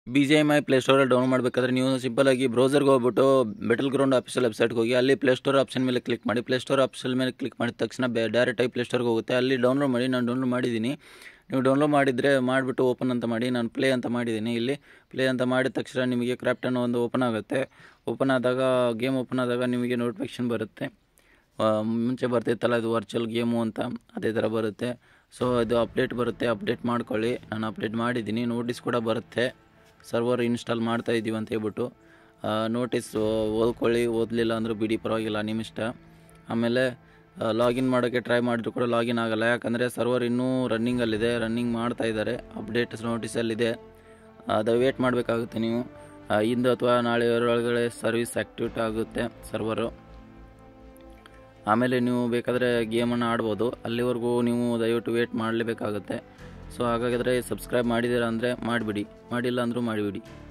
B G M I ಪ್ಲೇಸ್ಟೋರಲ್ಲಿ down ಮಾಡಬೇಕಾದ್ರೆ ನೀವು ಸಿಂಪಲಾಗಿ ಬ್ರೌಸರ್ಗೆ ಹೋಗ್ಬಿಟ್ಟು ಬೆಟಲ್ ಗ್ರೌಂಡ್ ಆಫೀಷಿಯಲ್ ವೆಬ್ಸೈಟ್ಗೆ ಹೋಗಿ ಅಲ್ಲಿ ಪ್ಲೇಸ್ಟೋರ್ ಆಪ್ಷನ್ ಮೇಲೆ ಕ್ಲಿಕ್ ಮಾಡಿ ಪ್ಲೇಸ್ಟೋರ್ ಆಪ್ಷನ್ ಮೇಲೆ ಕ್ಲಿಕ್ ಮಾಡಿದ ತಕ್ಷಣ ಬೇ ಡೈರೆಕ್ಟಾಗಿ ಪ್ಲೇಸ್ಟೋರ್ಗೆ ಹೋಗುತ್ತೆ ಅಲ್ಲಿ ಡೌನ್ಲೋಡ್ ಮಾಡಿ ನಾನು ಡೌನ್ಲೋಡ್ ಮಾಡಿದ್ದೀನಿ ನೀವು ಡೌನ್ಲೋಡ್ ಮಾಡಿದರೆ ಮಾಡಿಬಿಟ್ಟು ಓಪನ್ ಅಂತ ಮಾಡಿ ನಾನು ಪ್ಲೇ ಅಂತ ಮಾಡಿದ್ದೀನಿ ಇಲ್ಲಿ ಪ್ಲೇ ಅಂತ ಮಾಡಿದ ತಕ್ಷಣ ನಿಮಗೆ ಕ್ರಾಫ್ಟ್ ಅನ್ನೋ ಒಂದು ಓಪನ್ ಆಗುತ್ತೆ ಓಪನ್ ಆದಾಗ ಗೇಮ್ ಓಪನ್ ಆದಾಗ ನಿಮಗೆ ನೋಟಿಫಿಕೇಶನ್ ಬರುತ್ತೆ ಆ, ಮುಂಚೆ ಬರ್ತಿತ್ತಲ್ಲ ಇದು ವರ್ಚುವಲ್ ಗೇಮು ಅಂತ ಅದೇ ಥರ ಬರುತ್ತೆ ಸೊ ಇದು ಅಪ್ಡೇಟ್ ಬರುತ್ತೆ ಅಪ್ಡೇಟ್ ಮಾಡ್ಕೊಳ್ಳಿ ನಾನು ಅಪ್ಡೇಟ್ ಮಾಡಿದ್ದೀನಿ ನೋಟಿಸ್ ಕೂಡ ಬರುತ್ತೆ ಸರ್ವರ್ ಇನ್ಸ್ಟಾಲ್ ಮಾಡ್ತಾ ಇದ್ದೀವಿ ಅಂತ ಹೇಳ್ಬಿಟ್ಟು ನೋಟಿಸ್ ಓದ್ಕೊಳ್ಳಿ ಓದಲಿಲ್ಲ ಅಂದರೂ ಬಿಡಿ ಪರವಾಗಿಲ್ಲ ನಿಮ್ಮ ಇಷ್ಟ ಆಮೇಲೆ ಲಾಗಿನ್ ಮಾಡೋಕ್ಕೆ ಟ್ರೈ ಮಾಡಿದ್ರು ಕೂಡ ಲಾಗಿನ್ ಆಗಲ್ಲ ಯಾಕಂದರೆ ಸರ್ವರ್ ಇನ್ನೂ ರನ್ನಿಂಗಲ್ಲಿದೆ ರನ್ನಿಂಗ್ ಮಾಡ್ತಾ ಇದ್ದಾರೆ ಅಪ್ಡೇಟ್ಸ್ ನೋಟಿಸಲ್ಲಿದೆ ಅದು ವೇಟ್ ಮಾಡಬೇಕಾಗುತ್ತೆ ನೀವು ಆ, ಇಂದು ಅಥವಾ ನಾಳೆ ಒಳಗಡೆ ಸರ್ವಿಸ್ ಆ್ಯಕ್ಟಿವೇಟ್ ಆಗುತ್ತೆ ಸರ್ವರು ಆಮೇಲೆ ನೀವು ಬೇಕಾದರೆ ಗೇಮನ್ನು ಆಡ್ಬೋದು ಅಲ್ಲಿವರೆಗೂ ನೀವು ದಯವಿಟ್ಟು ವೇಟ್ ಮಾಡಲೇಬೇಕಾಗುತ್ತೆ ಸೊ ಹಾಗಾದರೆ ಸಬ್ಸ್ಕ್ರೈಬ್ ಮಾಡಿದ್ದೀರಾ ಅಂದರೆ ಮಾಡಿಬಿಡಿ ಮಾಡಿಲ್ಲ ಅಂದರೂ ಮಾಡಿಬಿಡಿ